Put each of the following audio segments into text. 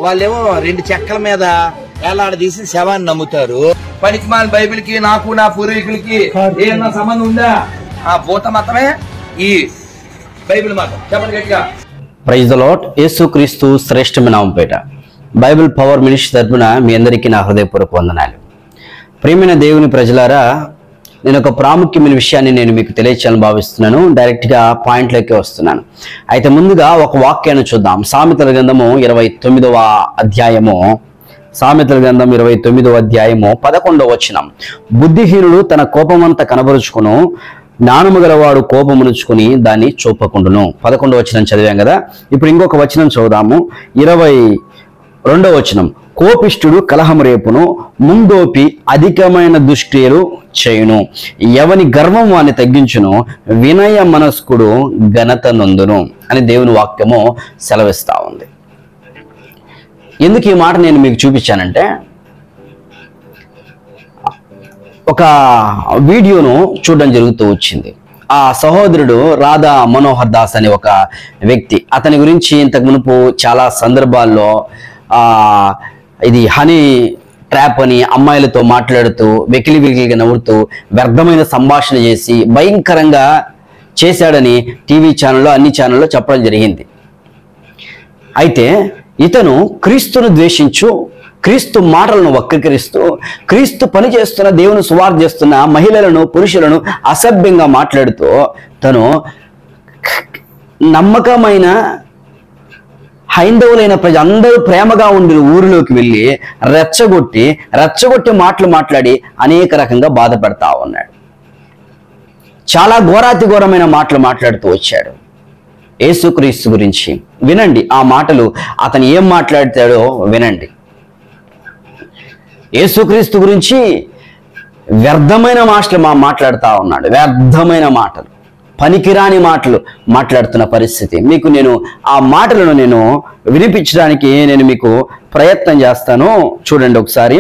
వాళ్ళేమో రెండు చెక్కల మీద ఏలాడదీసి శవాన్ని నమ్ముతారు పనికిమాల బైబిల్ కి నాకు నా పూర్వీకులకి ఏమన్నా సంబంధం ఉందా ఆ భూత మతమే ఈ బైబిల్ మతం చెప్పండి గట్టిగా ప్రైజ్ ద లాట్ యేసుక్రీస్తు శ్రేష్టమైన నామంపేట బైబిల్ పవర్ మినిస్ట్రీ తరపున మీ అందరికీ నా హృదయపూర్వక వందనాలు ప్రియమైన దేవుని ప్రజలారా నేను ఒక ప్రాముఖ్యమైన విషయాన్ని నేను మీకు తెలియచేయాలని భావిస్తున్నాను డైరెక్ట్గా పాయింట్లోకి వస్తున్నాను అయితే ముందుగా ఒక వాక్యాన్ని చూద్దాం సామెతల గ్రంథము ఇరవై తొమ్మిదవ అధ్యాయము సామెతల గ్రంథం ఇరవై తొమ్మిదవ అధ్యాయము పదకొండవ వచనం బుద్ధిహీనుడు తన కోపమంతా కనబరుచుకును జ్ఞానము గలవాడు కోపమునుచుకుని దాన్ని చూపకుండును పదకొండవ వచనం చదివాం కదా ఇప్పుడు ఇంకొక వచనం చదువుదాము ఇరవై రెండవ వచనం కోపిష్ఠుడు కలహం రేపును ముందోపి అధికమైన దుష్క్రియలు చేయును ఎవని గర్వం వాని తగ్గించును వినయ మనస్కుడు ఘనత నొందును అని దేవుని వాక్యము సెలవిస్తా ఉంది ఎందుకు ఈ మాట నేను మీకు చూపించానంటే ఒక వీడియోను చూడడం జరుగుతూ వచ్చింది ఆ సహోదరుడు రాధా మనోహర్ దాస్ అనే ఒక వ్యక్తి అతని గురించి ఇంతకు మునుపు చాలా సందర్భాల్లో ఆ ఇది హనీ ట్రాప్ అని అమ్మాయిలతో మాట్లాడుతూ వెకిలి వెకిలిగా నవ్వుతూ వ్యర్థమైన సంభాషణ చేసి భయంకరంగా చేశాడని టీవీ ఛానల్లో అన్ని ఛానల్లో చెప్పడం జరిగింది అయితే ఇతను క్రీస్తును ద్వేషించు క్రీస్తు మాటలను వక్రీకరిస్తూ క్రీస్తు పని చేస్తున్న దేవుని సువార్ చేస్తున్న మహిళలను పురుషులను అసభ్యంగా మాట్లాడుతూ తను నమ్మకమైన హైందవులైన ప్రజ అందరూ ప్రేమగా ఉండిన ఊరిలోకి వెళ్ళి రెచ్చగొట్టి రెచ్చగొట్టి మాటలు మాట్లాడి అనేక రకంగా బాధపడతా ఉన్నాడు చాలా ఘోరాతి ఘోరమైన మాటలు మాట్లాడుతూ వచ్చాడు యేసుక్రీస్తు గురించి వినండి ఆ మాటలు అతను ఏం మాట్లాడతాడో వినండి యేసుక్రీస్తు గురించి వ్యర్థమైన మాటలు మా మాట్లాడుతూ ఉన్నాడు వ్యర్థమైన మాటలు పనికిరాని మాటలు మాట్లాడుతున్న పరిస్థితి మీకు నేను ఆ మాటలను నేను వినిపించడానికి నేను మీకు ప్రయత్నం చేస్తాను చూడండి ఒకసారి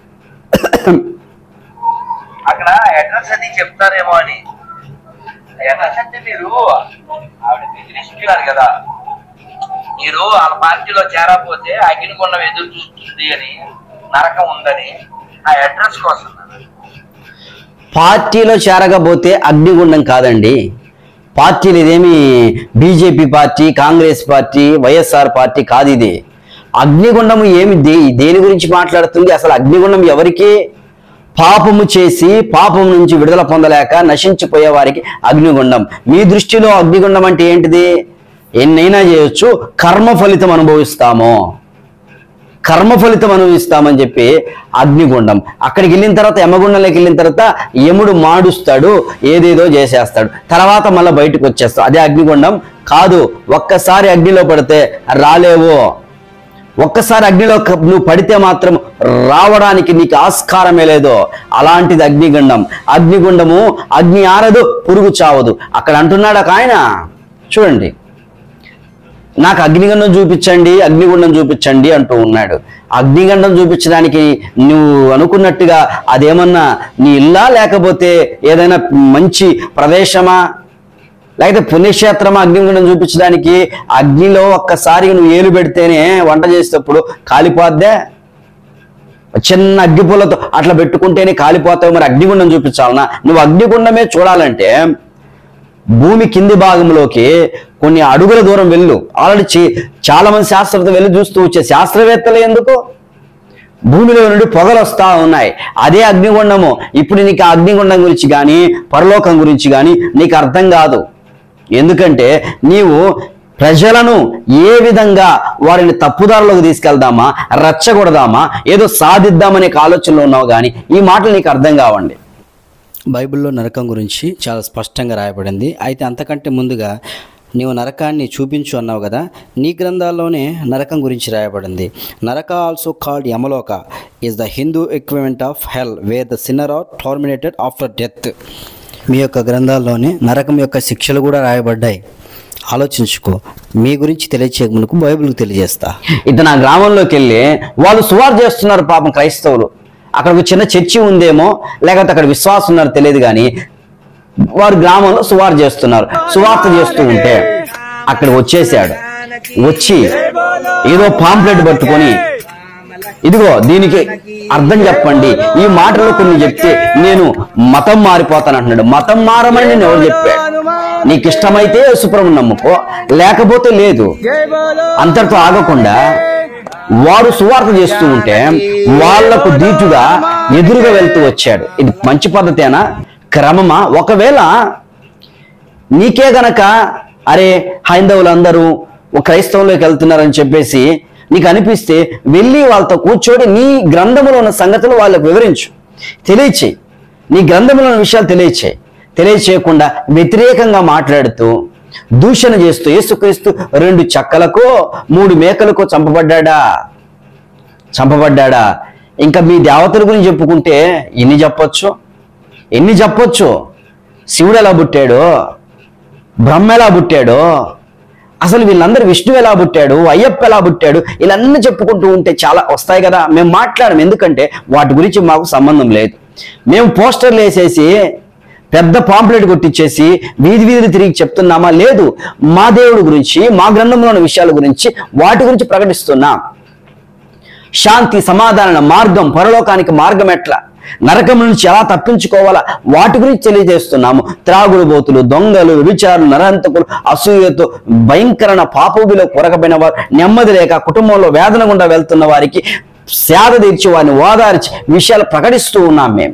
అక్కడ అడ్రస్ అది చెప్తారేమో అని అడ్రస్ అంటే మీరు ఆవిడ బెదిరిస్తున్నారు కదా మీరు వాళ్ళ పార్టీలో చేరకపోతే అగ్నిగుండం ఎదురు చూస్తుంది అని నరకం ఉందని ఆ అడ్రస్ కోసం పార్టీలో చేరకపోతే అగ్నిగుండం కాదండి పార్టీలు ఇదేమి BJP party Congress party YSR party కాదు ఇది అగ్నిగుండము ఏమి దే దేని గురించి మాట్లాడుతుంది అసలు అగ్నిగుండం ఎవరికి పాపము చేసి పాపం నుంచి విడుదల పొందలేక నశించిపోయే వారికి అగ్నిగుండం మీ దృష్టిలో అగ్నిగుండం అంటే ఏంటిది ఎన్నైనా చేయొచ్చు కర్మ ఫలితం అనుభవిస్తాము కర్మ ఫలితం అనుభవిస్తామని చెప్పి అగ్నిగుండం అక్కడికి వెళ్ళిన తర్వాత యమగుండంలోకి వెళ్ళిన తర్వాత యముడు మాడుస్తాడు ఏదేదో చేసేస్తాడు తర్వాత మళ్ళీ బయటకు వచ్చేస్తాడు అదే అగ్నిగుండం కాదు ఒక్కసారి అగ్నిలో పడితే రాలేవు ఒక్కసారి అగ్నిలో క- నువ్వు పడితే మాత్రం రావడానికి నీకు ఆస్కారమే లేదు అలాంటిది అగ్నిగుండం అగ్నిగుండము అగ్ని ఆరదు పురుగు చావదు అక్కడ అంటున్నాడు ఒక ఆయన చూడండి నాకు అగ్నిగండం చూపించండి అగ్నిగుండం చూపించండి అంటూ ఉన్నాడు అగ్నిగండం చూపించడానికి నువ్వు అనుకున్నట్టుగా అదేమన్నా నీ ఇల్లా లేకపోతే ఏదైనా మంచి ప్రదేశమా లేకపోతే పుణ్యక్షేత్రమా అగ్నిగుండం చూపించడానికి అగ్నిలో ఒక్కసారి నువ్వు ఏలు పెడితేనే వంట చేసేటప్పుడు కాలిపోద్దే చిన్న అగ్గిపుల్లతో అట్లా పెట్టుకుంటేనే కాలిపోతావు మరి అగ్నిగుండం చూపించాలనా నువ్వు అగ్నిగుండమే చూడాలంటే భూమి కింది భాగంలోకి కొన్ని అడుగుల దూరం వెళ్ళు ఆల్రెడీ చే- చాలా మంది శాస్త్రవేత్తలు వెళ్ళి చూస్తూ వచ్చే శాస్త్రవేత్తలు ఎందుకు భూమిలో నుండి పొగలు వస్తా ఉన్నాయి అదే అగ్నిగుండము ఇప్పుడు నీకు ఆ అగ్నిగుండం గురించి కానీ పరలోకం గురించి కానీ నీకు అర్థం కాదు ఎందుకంటే నీవు ప్రజలను ఏ విధంగా వారిని తప్పుదారులోకి తీసుకెళ్దామా రెచ్చగొడదామా ఏదో సాధిద్దామనే ఆలోచనలో ఉన్నావు కానీ ఈ మాటలు నీకు అర్థం కావండి బైబిల్లో నరకం గురించి చాలా స్పష్టంగా రాయబడింది అయితే అంతకంటే ముందుగా నీవు నరకాన్ని చూపించు అన్నావు కదా నీ గ్రంథాల్లోనే నరకం గురించి రాయబడింది Naraka also called Yamaloka is the Hindu equipment of hell where the sinner are terminated after death మీ యొక్క గ్రంథాల్లోనే నరకం యొక్క శిక్షలు కూడా రాయబడ్డాయి ఆలోచించుకో మీ గురించి తెలియచేయక మునుకు బైబిల్కి తెలియజేస్తా ఇతను ఆ గ్రామంలోకి వెళ్ళి వాళ్ళు సువార్ చేస్తున్నారు పాపం క్రైస్తవులు అక్కడ ఒక చిన్న చర్చి ఉందేమో లేకపోతే అక్కడ విశ్వాసం ఉన్నారో తెలియదు కానీ వారు గ్రామంలో సువార్ చేస్తున్నారు సువార్త చేస్తూ ఉంటే అక్కడ వచ్చేసాడు వచ్చి ఏదో పాంప్లెట్ పట్టుకొని ఇదిగో దీనికి అర్థం చెప్పండి ఈ మాటలో కొన్ని చెప్తే నేను మతం మారిపోతాను అంటున్నాడు మతం మారమని నేను ఎవరు చెప్పాడు నీకు ఇష్టమైతే సుప్రభు నమ్ముకో లేకపోతే లేదు అంతటితో ఆగకుండా వాడు సువార్త చేస్తూ ఉంటే వాళ్లకు దీటుగా ఎదురుగా వెళ్తూ వచ్చాడు ఇది మంచి పద్ధతేనా క్రమమా ఒకవేళ నీకే గనక అరే హైందవులందరూ ఒక క్రైస్తవంలోకి వెళ్తున్నారని చెప్పేసి నీకు అనిపిస్తే వెళ్ళి వాళ్ళతో కూర్చొని నీ గ్రంథములో ఉన్న సంగతులు వాళ్ళకు వివరించు తెలియచేయి నీ గ్రంథంలో ఉన్న విషయాలు తెలియచేయి తెలియచేయకుండా వ్యతిరేకంగా మాట్లాడుతూ దూషణ చేస్తూ యేసుక్రీస్తు రెండు చక్కలకో మూడు మేకలకో చంపబడ్డాడా చంపబడ్డాడా ఇంకా మీ దేవతల గురించి చెప్పుకుంటే ఎన్ని చెప్పొచ్చు ఎన్ని చెప్పొచ్చు శివుడు ఎలా పుట్టాడు బ్రహ్మ ఎలా పుట్టాడు అసలు వీళ్ళందరూ విష్ణు ఎలా పుట్టాడు అయ్యప్ప ఎలా పుట్టాడు ఇలాన్నీ చెప్పుకుంటూ ఉంటే చాలా వస్తాయి కదా మేము మాట్లాడము ఎందుకంటే వాటి గురించి మాకు సంబంధం లేదు మేము పోస్టర్లు వేసేసి పెద్ద పాంప్లెట్ కొట్టించేసి వీధి వీధులు తిరిగి చెప్తున్నామా లేదు మా దేవుడి గురించి మా గ్రంథంలో ఉన్న విషయాల గురించి వాటి గురించి ప్రకటిస్తున్నాం శాంతి సమాధాన మార్గం పరలోకానికి మార్గం ఎట్లా నరకం నుంచి ఎలా తప్పించుకోవాలా వాటి గురించి తెలియజేస్తున్నాము త్రాగుడు బోతులు దొంగలు విచారులు నరహంతకులు అసూయతో భయంకరణ పాపవిలో కొరకపోయిన వారు నెమ్మది లేక కుటుంబంలో వేదన గుండా వెళ్తున్న వారికి సేద తీర్చి వారిని ఓదార్చి విషయాలు ప్రకటిస్తూ ఉన్నాం మేము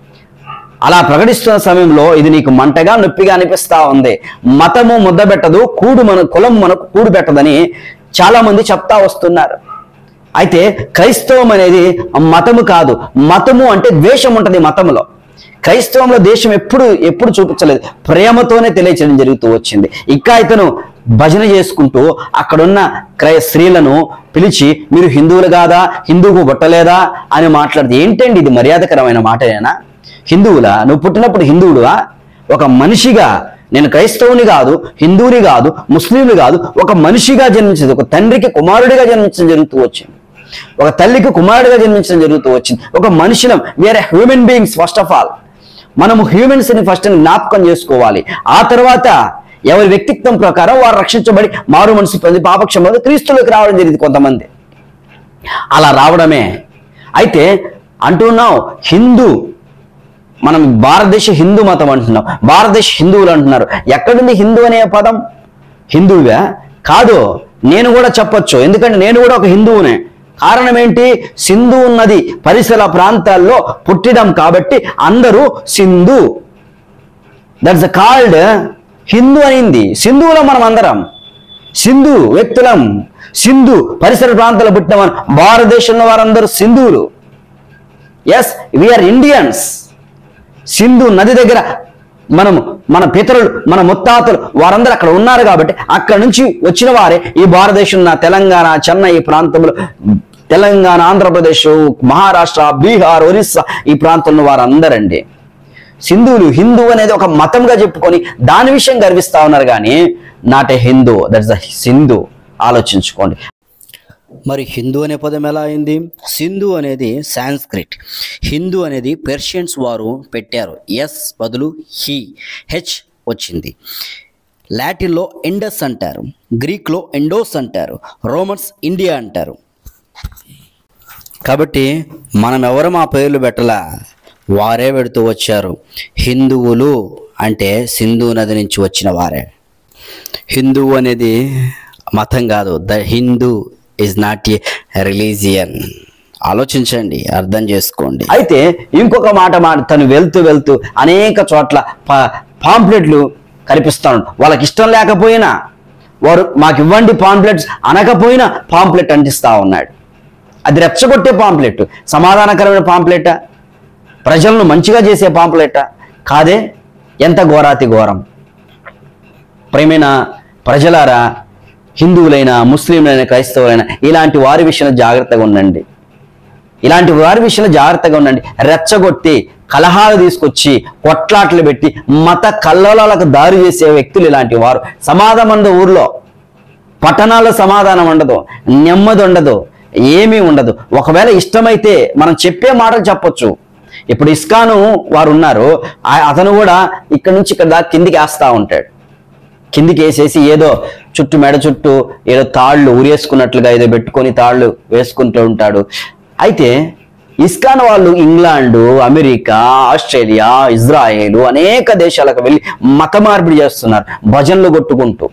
అలా ప్రకటిస్తున్న సమయంలో ఇది నీకు మంటగా నొప్పిగా అనిపిస్తా ఉంది మతము ముద్ద పెట్టదు కూడు మన కులం మనకు కూడు పెట్టదని చాలా మంది చెప్తా వస్తున్నారు అయితే క్రైస్తవం అనేది మతము కాదు మతము అంటే ద్వేషం ఉంటది మతంలో క్రైస్తవంలో దేశం ఎప్పుడు ఎప్పుడు చూపించలేదు ప్రేమతోనే తెలియచేయడం జరుగుతూ వచ్చింది ఇంకా ఇతను భజన చేసుకుంటూ అక్కడున్న క్రై స్త్రీలను పిలిచి మీరు హిందువులు కాదా హిందువుకు పుట్టలేదా అని మాట్లాడితే ఏంటండి ఇది మర్యాదకరమైన మాటేనా హిందువులా నువ్వు పుట్టినప్పుడు హిందువుడువా ఒక మనిషిగా నేను క్రైస్తవుని కాదు హిందువుని కాదు ముస్లింని కాదు ఒక మనిషిగా జన్మించింది ఒక తండ్రికి కుమారుడిగా జన్మించడం జరుగుతూ వచ్చింది ఒక తల్లికి కుమారుడిగా జన్మించడం జరుగుతూ వచ్చింది ఒక మనిషినం వేరే human beings first of all మనము హ్యూమన్స్ ని ఫస్ట్ జ్ఞాపకం చేసుకోవాలి ఆ తర్వాత ఎవరి వ్యక్తిత్వం ప్రకారం వారు రక్షించబడి మారు మనసు పొంది పాపక్షమ క్రీస్తులోకి రావడం జరిగింది కొంతమంది అలా రావడమే అయితే అంటున్నావు హిందూ మనం భారతదేశ హిందూ మతం అంటున్నాం భారతదేశ హిందువులు అంటున్నారు ఎక్కడుంది హిందూ అనే పదం హిందువుగా కాదు నేను కూడా చెప్పొచ్చు ఎందుకంటే నేను కూడా ఒక హిందువునే కారణం ఏంటి సింధు నది పరిసర ప్రాంతాల్లో పుట్టడం కాబట్టి అందరూ సింధు దట్స్ కాల్డ్ హిందూ అనింది సింధువులో మనం అందరం సింధు వ్యక్తులం సింధు పరిసర ప్రాంతాల్లో పుట్టిన మన భారతదేశంలో వారందరూ సింధువులు ఎస్ వీఆర్ ఇండియన్స్ సింధు నది దగ్గర మనము మన పితరులు మన ముత్తాతలు వారందరూ అక్కడ ఉన్నారు కాబట్టి అక్కడ నుంచి వచ్చిన వారే ఈ భారతదేశం ఉన్న తెలంగాణ చెన్నై ఈ ప్రాంతంలో తెలంగాణ ఆంధ్రప్రదేశ్ మహారాష్ట్ర బీహార్ ఒరిస్సా ఈ ప్రాంతంలో వారందరండి సింధువులు హిందూ అనేది ఒక మతంగా చెప్పుకొని దాని విషయం గర్విస్తా ఉన్నారు కానీ not a Hindu that's the Sindhu ఆలోచించుకోండి మరి హిందూ అనే పదం ఎలా అయింది సింధు అనేది సాంస్క్రిట్ హిందూ అనేది పెర్షియన్స్ వారు పెట్టారు ఎస్ బదులు హీ హెచ్ వచ్చింది లాటిన్లో ఇండస్ అంటారు గ్రీక్లో ఎండోస్ అంటారు రోమన్స్ ఇండియా అంటారు కాబట్టి మనం ఎవరు మా పేర్లు పెట్టలా వారే పెడుతూ వచ్చారు హిందువులు అంటే సింధు నది నుంచి వచ్చిన వారే హిందువు అనేది మతం కాదు the Hindu is not a religion ఆలోచించండి అర్థం చేసుకోండి అయితే ఇంకొక మాట మాట తను వెళ్తూ వెళ్తూ అనేక చోట్ల పా- పాంప్లెట్లు కనిపిస్తాను వాళ్ళకి ఇష్టం లేకపోయినా వారు మాకు ఇవ్వండి పాంప్లెట్స్ అనకపోయినా పాంప్లెట్ అంటిస్తా ఉన్నాడు అది రెచ్చగొట్టే పాంప్లెట్ సమాధానకరమైన పాంప్లెటా ప్రజలను మంచిగా చేసే పాంప్లెటా కాదే ఎంత ఘోరాతి ఘోరం ప్రేమైన ప్రజలారా హిందువులైన ముస్లింలైన క్రైస్తవులైన ఇలాంటి వారి విషయంలో జాగ్రత్తగా ఉండండి ఇలాంటి వారి విషయంలో జాగ్రత్తగా ఉండండి రెచ్చగొట్టి కలహాలు తీసుకొచ్చి కొట్లాట్లు పెట్టి మత కల్లోలాలకు దారి చేసే వ్యక్తులు ఇలాంటి వారు సమాధానం ఉండదు ఊర్లో పట్టణాల్లో సమాధానం ఉండదు నెమ్మది ఉండదు ఏమీ ఉండదు ఒకవేళ ఇష్టమైతే మనం చెప్పే మాటలు చెప్పొచ్చు ఇప్పుడు ఇస్కాను వారు ఉన్నారు ఆ- అతను కూడా ఇక్కడ నుంచి ఇక్కడ దాకా కిందికి వేస్తా ఉంటాడు కిందికి వేసేసి ఏదో చుట్టూ మెడ చుట్టూ ఏదో తాళ్ళు ఉరేసుకున్నట్లుగా ఏదో పెట్టుకొని తాళ్ళు వేసుకుంటూ ఉంటాడు అయితే ఇస్కాన్ వాళ్ళు ఇంగ్లాండ్ అమెరికా ఆస్ట్రేలియా ఇజ్రాయేల్ అనేక దేశాలకు వెళ్ళి మత మార్పిడి చేస్తున్నారు భజనలు కొట్టుకుంటూ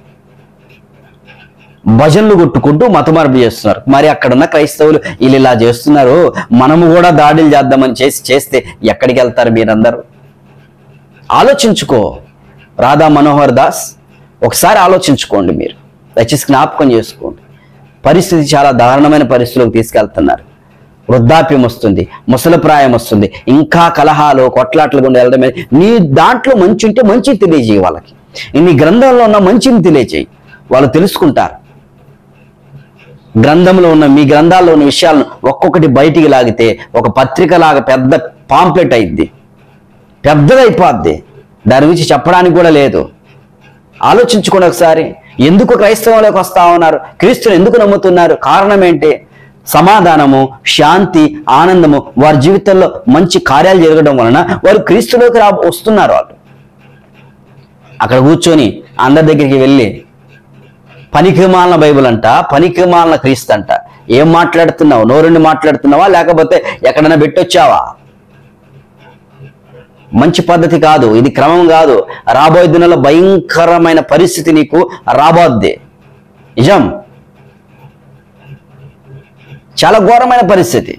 భజనలు కొట్టుకుంటూ మత మార్పిడి చేస్తున్నారు మరి అక్కడ ఉన్న క్రైస్తవులు వీళ్ళు ఇలా చేస్తున్నారు మనము కూడా దాడులు చేద్దామని చేసి చేస్తే ఎక్కడికి వెళ్తారు మీరందరూ ఆలోచించుకో రాధా మనోహర్ దాస్ ఒకసారి ఆలోచించుకోండి మీరు దయచేసి జ్ఞాపకం చేసుకోండి పరిస్థితి చాలా దారుణమైన పరిస్థితిలోకి తీసుకెళ్తున్నారు వృద్ధాప్యం వస్తుంది ముసలప్రాయం వస్తుంది ఇంకా కలహాలు కొట్లాట్లు గుండా వెళ్ళడమే నీ దాంట్లో మంచి ఉంటే మంచి తెలియజేయి వాళ్ళకి నీ గ్రంథంలో ఉన్న మంచిని తెలియజేయి వాళ్ళు తెలుసుకుంటారు గ్రంథంలో ఉన్న మీ గ్రంథాల్లో ఉన్న విషయాలను ఒక్కొక్కటి బయటికి లాగితే ఒక పత్రిక లాగా పెద్ద పాంప్లెట్ అయింది పెద్దదైపోద్ది దాని గురించి చెప్పడానికి కూడా లేదు ఆలోచించుకోండి ఒకసారి ఎందుకు క్రైస్తవంలోకి వస్తా ఉన్నారు క్రీస్తుని ఎందుకు నమ్ముతున్నారు కారణం ఏంటి సమాధానము శాంతి ఆనందము వారి జీవితంలో మంచి కార్యాలు జరగడం వలన వారు క్రీస్తులోకి రా వస్తున్నారు వాళ్ళు అక్కడ కూర్చొని అందరి దగ్గరికి వెళ్ళి పనికిమాలిన బైబిల్ అంట పనికిమాలిన క్రీస్తు అంట ఏం మాట్లాడుతున్నావు నోరుండి మాట్లాడుతున్నావా లేకపోతే ఎక్కడైనా పెట్టొచ్చావా మంచి పద్ధతి కాదు ఇది క్రమం కాదు రాబోయే దినాల్లో భయంకరమైన పరిస్థితి నీకు రాబోద్ది నిజం చాలా ఘోరమైన పరిస్థితి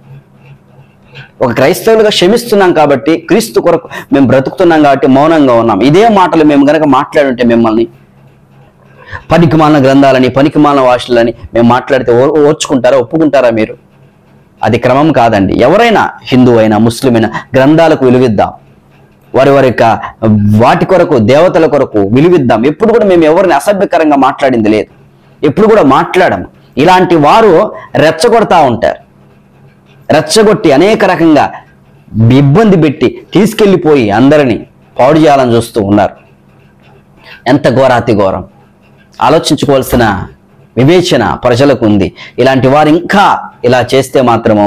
ఒక క్రైస్తవులుగా క్షమిస్తున్నాం కాబట్టి క్రీస్తు కొరకు మేము బ్రతుకుతున్నాం కాబట్టి మౌనంగా ఉన్నాం ఇదే మాటలు మేము గనక మాట్లాడుంటే మిమ్మల్ని పనికిమాలిన గ్రంథాలని పనికిమాలిన భాషలని మేము మాట్లాడితే ఓ- ఓర్చుకుంటారా ఒప్పుకుంటారా మీరు అది క్రమం కాదండి ఎవరైనా హిందూ అయినా ముస్లిం అయినా గ్రంథాలకు విలువిద్దాం వారి వారి యొక్క వాటి కొరకు దేవతల కొరకు విలువిద్దాం ఎప్పుడు కూడా మేము ఎవరిని అసభ్యకరంగా మాట్లాడింది లేదు ఎప్పుడు కూడా మాట్లాడము ఇలాంటి వారు రెచ్చగొడతా ఉంటారు రెచ్చగొట్టి అనేక రకంగా ఇబ్బంది పెట్టి తీసుకెళ్ళిపోయి అందరినీ పాడు చేయాలని చూస్తూ ఉన్నారు ఎంత ఘోరాతి ఘోరం ఆలోచించుకోవాల్సిన వివేచన ప్రజలకు ఉంది ఇలాంటి వారు ఇంకా ఇలా చేస్తే మాత్రము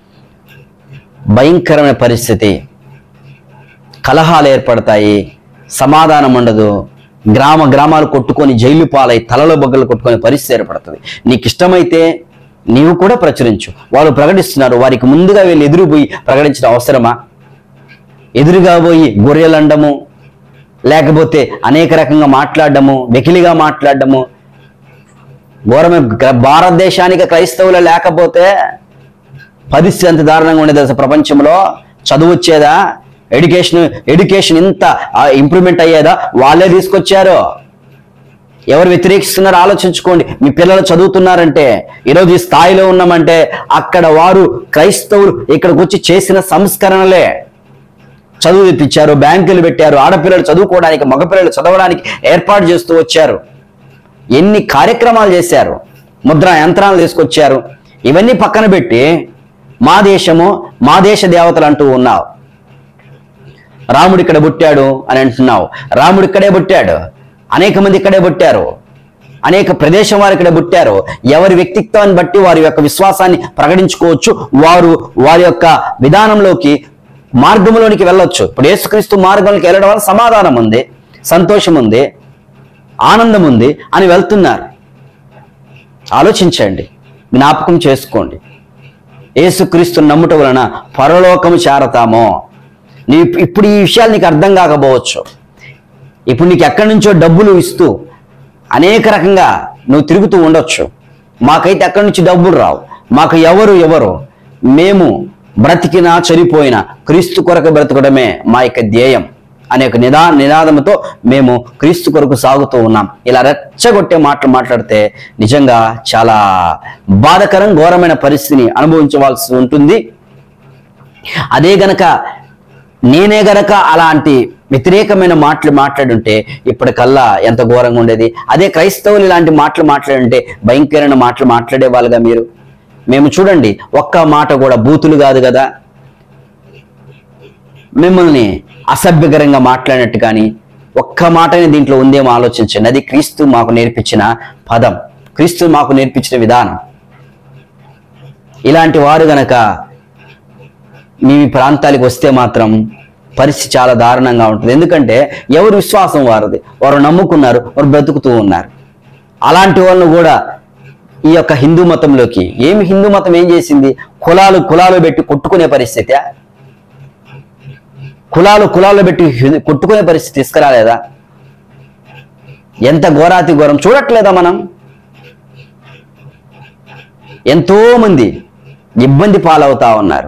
భయంకరమైన పరిస్థితి కలహాలు ఏర్పడతాయి సమాధానం ఉండదు గ్రామ గ్రామాలు కొట్టుకొని జైలు పాలై తలలో బొగ్గలు కొట్టుకొని పరిస్థితి ఏర్పడుతుంది నీకు ఇష్టమైతే నీవు కూడా ప్రచురించు వాళ్ళు ప్రకటిస్తున్నారు వారికి ముందుగా వెళ్ళి ఎదురు పోయి ప్రకటించిన అవసరమా ఎదురుగా పోయి గొర్రెలండము లేకపోతే అనేక రకంగా మాట్లాడడము వెకిలిగా మాట్లాడడము ఘోరమే గ్ర- భారతదేశానికి క్రైస్తవులు లేకపోతే పరిస్థితి ఎంత దారుణంగా ఉండేది అసలు ప్రపంచంలో చదువు వచ్చేదా ఎడ్యుకేషన్ ఎడ్యుకేషన్ ఇంత ఇంప్రూవ్మెంట్ అయ్యేదా వాళ్ళే తీసుకొచ్చారు ఎవరు వ్యతిరేకిస్తున్నారో ఆలోచించుకోండి మీ పిల్లలు చదువుతున్నారంటే ఈరోజు ఈ స్థాయిలో ఉన్నామంటే అక్కడ వారు క్రైస్తవులు ఇక్కడికి వచ్చి చేసిన సంస్కరణలే చదువు తెప్పించారు బ్యాంకులు పెట్టారు ఆడపిల్లలు చదువుకోవడానికి మగపిల్లలు చదవడానికి ఏర్పాటు చేస్తూ వచ్చారు ఎన్ని కార్యక్రమాలు చేశారు ముద్ర యంత్రాలు తీసుకొచ్చారు ఇవన్నీ పక్కన పెట్టి మా దేశము మా దేశ దేవతలు అంటూ ఉన్నావు రాముడు ఇక్కడ పుట్టాడు అని అంటున్నావు రాముడు ఇక్కడే పుట్టాడు అనేక మంది ఇక్కడే పుట్టారు అనేక ప్రదేశం వారు ఇక్కడ పుట్టారు ఎవరి వ్యక్తిత్వాన్ని బట్టి వారి యొక్క విశ్వాసాన్ని ప్రకటించుకోవచ్చు వారు వారి యొక్క విధానంలోకి మార్గంలోనికి వెళ్ళొచ్చు ఇప్పుడు యేసుక్రీస్తు మార్గంలోకి వెళ్ళడం వల్ల సమాధానం ఉంది సంతోషం ఉంది ఆనందం ఉంది అని వెళ్తున్నారు ఆలోచించండి జ్ఞాపకం చేసుకోండి యేసుక్రీస్తు నమ్ముట వలన పరలోకము చేరతామో నీ ఇప్పుడు ఈ విషయాలు నీకు అర్థం కాకపోవచ్చు ఇప్పుడు నీకు ఎక్కడి నుంచో డబ్బులు ఇస్తూ అనేక రకంగా నువ్వు తిరుగుతూ ఉండొచ్చు మాకైతే ఎక్కడి నుంచి డబ్బులు రావు మాకు ఎవరు ఎవరు మేము బ్రతికినా చనిపోయినా క్రీస్తు కొరకు బ్రతకడమే మా యొక్క ధ్యేయం అనే ఒక నిదా నినాదంతో మేము క్రీస్తు కొరకు సాగుతూ ఉన్నాం ఇలా రెచ్చగొట్టే మాటలు మాట్లాడితే నిజంగా చాలా బాధకరం ఘోరమైన పరిస్థితిని అనుభవించవలసి ఉంటుంది అదే గనక నేనే గనక అలాంటి వ్యతిరేకమైన మాటలు మాట్లాడుంటే ఇప్పటికల్లా ఎంత ఘోరంగా ఉండేది అదే క్రైస్తవులు ఇలాంటి మాటలు మాట్లాడుంటే భయంకరమైన మాటలు మాట్లాడే వాళ్ళుగా మీరు మేము చూడండి ఒక్క మాట కూడా బూతులు కాదు కదా మిమ్మల్ని అసభ్యకరంగా మాట్లాడినట్టు కానీ ఒక్క మాటని దీంట్లో ఉందేమో ఆలోచించండి అది క్రీస్తు మాకు నేర్పించిన పదం క్రీస్తు మాకు నేర్పించిన విధానం ఇలాంటి వారు గనక మీ ప్రాంతాలకు వస్తే మాత్రం పరిస్థితి చాలా దారుణంగా ఉంటుంది ఎందుకంటే ఎవరు విశ్వాసం వారిది వారు నమ్ముకున్నారు వారు బ్రతుకుతూ ఉన్నారు అలాంటి వాళ్ళను కూడా ఈ యొక్క హిందూ మతంలోకి ఏమి హిందూ మతం ఏం చేసింది కులాలు కులాలు పెట్టి కొట్టుకునే పరిస్థితి కులాలు కులాలు పెట్టి హి- కొట్టుకునే పరిస్థితి తీసుకురాలేదా ఎంత ఘోరాతి ఘోరం చూడట్లేదా మనం ఎంతో మంది ఇబ్బంది పాలవుతా ఉన్నారు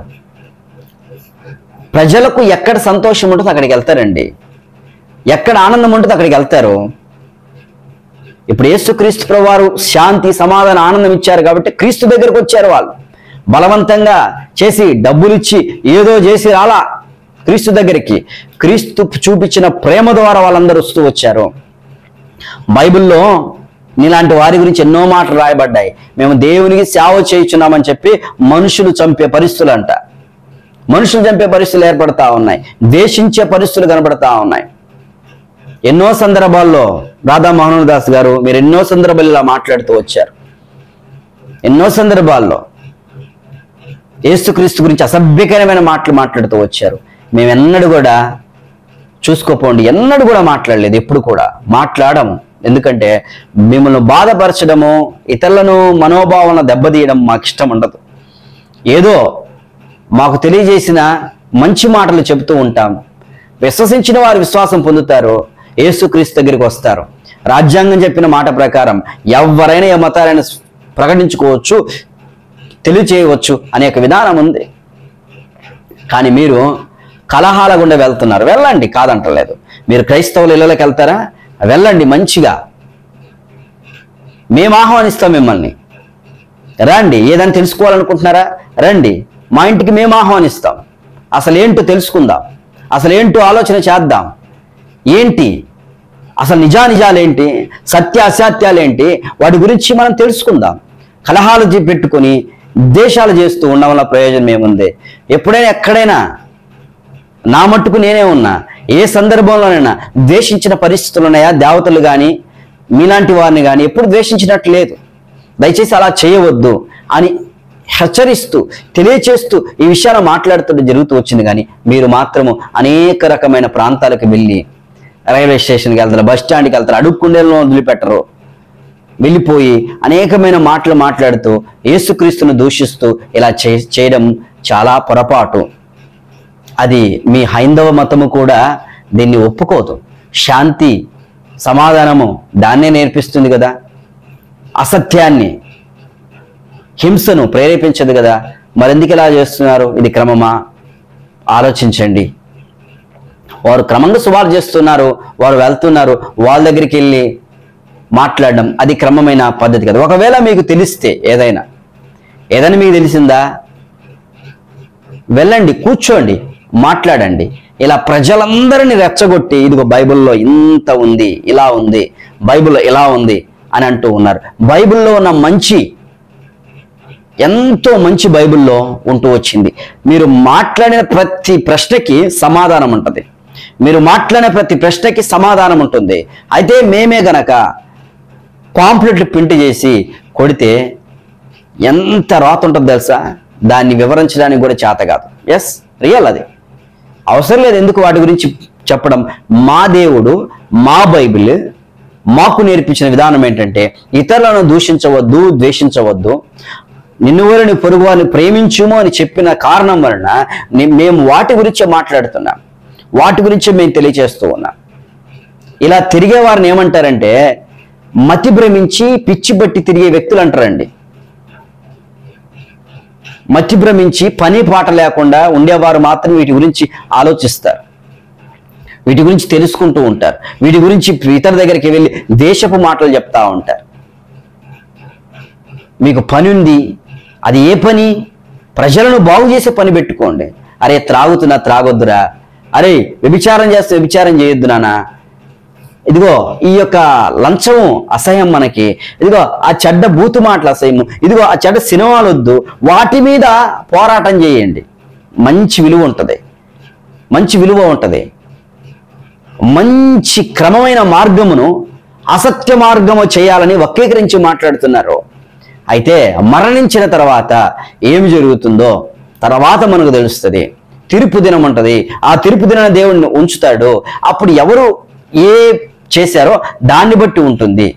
ప్రజలకు ఎక్కడ సంతోషం ఉంటుందో అక్కడికి వెళ్తారండి ఎక్కడ ఆనందం ఉంటుందో అక్కడికి వెళ్తారు ఇప్పుడు యేసు క్రీస్తు ప్రభు వారు శాంతి సమాధాన ఆనందం ఇచ్చారు కాబట్టి క్రీస్తు దగ్గరకు వచ్చారు వాళ్ళు బలవంతంగా చేసి డబ్బులు ఇచ్చి ఏదో చేసి రాలా క్రీస్తు దగ్గరికి క్రీస్తు చూపించిన ప్రేమ ద్వారా వాళ్ళందరూ వస్తూ వచ్చారు బైబిల్లో నీలాంటి వారి గురించి ఎన్నో మాటలు రాయబడ్డాయి మేము దేవునికి సేవ చేయుచున్నామని చెప్పి మనుషులు చంపే పరిస్థితులు అంట మనుషులు చంపే పరిస్థితులు ఏర్పడతా ఉన్నాయి ద్వేషించే పరిస్థితులు కనబడతా ఉన్నాయి ఎన్నో సందర్భాల్లో రాధా మోహన్ దాస్ గారు మీరు ఎన్నో సందర్భాలు ఇలా మాట్లాడుతూ వచ్చారు ఎన్నో సందర్భాల్లో యేసుక్రీస్తు గురించి అసభ్యకరమైన మాటలు మాట్లాడుతూ వచ్చారు మేము ఎన్నడూ కూడా చూసుకోపోండి ఎన్నడూ కూడా మాట్లాడలేదు ఎప్పుడు కూడా మాట్లాడము ఎందుకంటే మిమ్మల్ని బాధపరచడము ఇతరులను మనోభావాలను దెబ్బతీయడం మాకు ఇష్టం ఉండదు ఏదో మాకు తెలియజేసిన మంచి మాటలు చెబుతూ ఉంటాం విశ్వసించిన వారు విశ్వాసం పొందుతారు యేసుక్రీస్తు దగ్గరికి వస్తారు రాజ్యాంగం చెప్పిన మాట ప్రకారం ఎవరైనా ఏ మతాలైనా ప్రకటించుకోవచ్చు తెలియచేయవచ్చు అనే ఒక విధానం ఉంది కానీ మీరు కలహాల గుండా వెళ్తున్నారు వెళ్ళండి కాదంటలేదు మీరు క్రైస్తవుల ఇళ్ళకి వెళ్తారా వెళ్ళండి మంచిగా మేము ఆహ్వానిస్తాం మిమ్మల్ని రండి ఏదైనా తెలుసుకోవాలనుకుంటున్నారా రండి మా ఇంటికి మేము ఆహ్వానిస్తాం అసలు ఏంటో తెలుసుకుందాం అసలు ఏంటో ఆలోచన చేద్దాం ఏంటి అసలు నిజానిజాలేంటి సత్య అసత్యాలేంటి వాటి గురించి మనం తెలుసుకుందాం కలహాలు చే- పెట్టుకొని దేశాలు చేస్తూ ఉండడం వల్ల ప్రయోజనం ఏముంది ఎప్పుడైనా ఎక్కడైనా నా మట్టుకు నేనే ఉన్నా ఏ సందర్భంలోనైనా ద్వేషించిన పరిస్థితులు ఉన్నాయా దేవతలు కానీ మీలాంటి వారిని కానీ ఎప్పుడు ద్వేషించినట్టు లేదు దయచేసి అలా చేయవద్దు అని హెచ్చరిస్తూ తెలియచేస్తూ ఈ విషయాలు మాట్లాడుతుంటే జరుగుతూ వచ్చింది కానీ మీరు మాత్రము అనేక రకమైన ప్రాంతాలకు వెళ్ళి రైల్వే స్టేషన్కి వెళ్తారు బస్ స్టాండ్కి వెళ్తారు అడుక్కుండేలను వదిలిపెట్టరు వెళ్ళిపోయి అనేకమైన మాటలు మాట్లాడుతూ యేసుక్రీస్తును దూషిస్తూ ఇలా చే చేయడం చాలా పొరపాటు అది మీ హైందవ మతము కూడా దీన్ని ఒప్పుకోదు శాంతి సమాధానము దాన్నే నేర్పిస్తుంది కదా అసత్యాన్ని హింసను ప్రేరేపించదు కదా మరెందుకు ఇలా చేస్తున్నారు ఇది క్రమమా ఆలోచించండి వారు క్రమంగా సువారు చేస్తున్నారు వారు వెళ్తున్నారు వాళ్ళ దగ్గరికి వెళ్ళి మాట్లాడడం అది క్రమమైన పద్ధతి కదా ఒకవేళ మీకు తెలిస్తే ఏదైనా ఏదైనా మీకు తెలిసిందా వెళ్ళండి కూర్చోండి మాట్లాడండి ఇలా ప్రజలందరినీ రెచ్చగొట్టి ఇదిగో బైబిల్లో ఇంత ఉంది ఇలా ఉంది బైబిల్లో ఇలా ఉంది అని అంటూ ఉన్నారు బైబిల్లో ఉన్న మంచి ఎంతో మంచి బైబిల్లో ఉంటూ వచ్చింది మీరు మాట్లాడిన ప్రతి ప్రశ్నకి సమాధానం ఉంటుంది మీరు మాట్లాడిన ప్రతి ప్రశ్నకి సమాధానం ఉంటుంది అయితే మేమే గనక పాంప్లెట్లు ప్రింట్ చేసి కొడితే ఎంత రాత ఉంటుందో తెలుసా దాన్ని వివరించడానికి కూడా చేత కాదు ఎస్ రియల్ అది అవసరం లేదు ఎందుకు వాటి గురించి చెప్పడం మా దేవుడు మా బైబిల్ మాకు నేర్పించిన విధానం ఏంటంటే ఇతరులను దూషించవద్దు ద్వేషించవద్దు నిన్ను వారిని పొరుగు వారిని ప్రేమించుము అని చెప్పిన కారణం వలన నే- మేము వాటి గురించే మాట్లాడుతున్నాం వాటి గురించే మేము తెలియజేస్తూ ఉన్నాం ఇలా తిరిగే వారిని ఏమంటారంటే మతి భ్రమించి పిచ్చి బట్టి తిరిగే వ్యక్తులు అంటారండి మతి భ్రమించి పని పాట లేకుండా ఉండేవారు మాత్రం వీటి గురించి ఆలోచిస్తారు వీటి గురించి తెలుసుకుంటూ ఉంటారు వీటి గురించి ఇతర దగ్గరికి వెళ్ళి దేశపు మాటలు చెప్తా ఉంటారు మీకు పని ఉంది అది ఏ పని ప్రజలను బాగు చేసే పని పెట్టుకోండి అరే త్రాగుతున్నా త్రాగొద్దురా అరే వ్యభిచారం చేస్తే వ్యభిచారం చేయొద్దు నానా ఇదిగో ఈ యొక్క లంచం అసహ్యం మనకి ఇదిగో ఆ చెడ్డ బూతు మాటలు అసహ్యము ఇదిగో ఆ చెడ్డ సినిమాలు వద్దు వాటి మీద పోరాటం చేయండి మంచి విలువ ఉంటుంది మంచి విలువ ఉంటుంది మంచి క్రమమైన మార్గమును అసత్య మార్గము చేయాలని వక్రీకరించి మాట్లాడుతున్నారు అయితే మరణించిన తర్వాత ఏమి జరుగుతుందో తర్వాత మనకు తెలుస్తుంది తీర్పు దినం ఉంటుంది ఆ తీర్పు దినాన్ని దేవుడిని ఉంచుతాడు అప్పుడు ఎవరు ఏ చేశారో దాన్ని బట్టి ఉంటుంది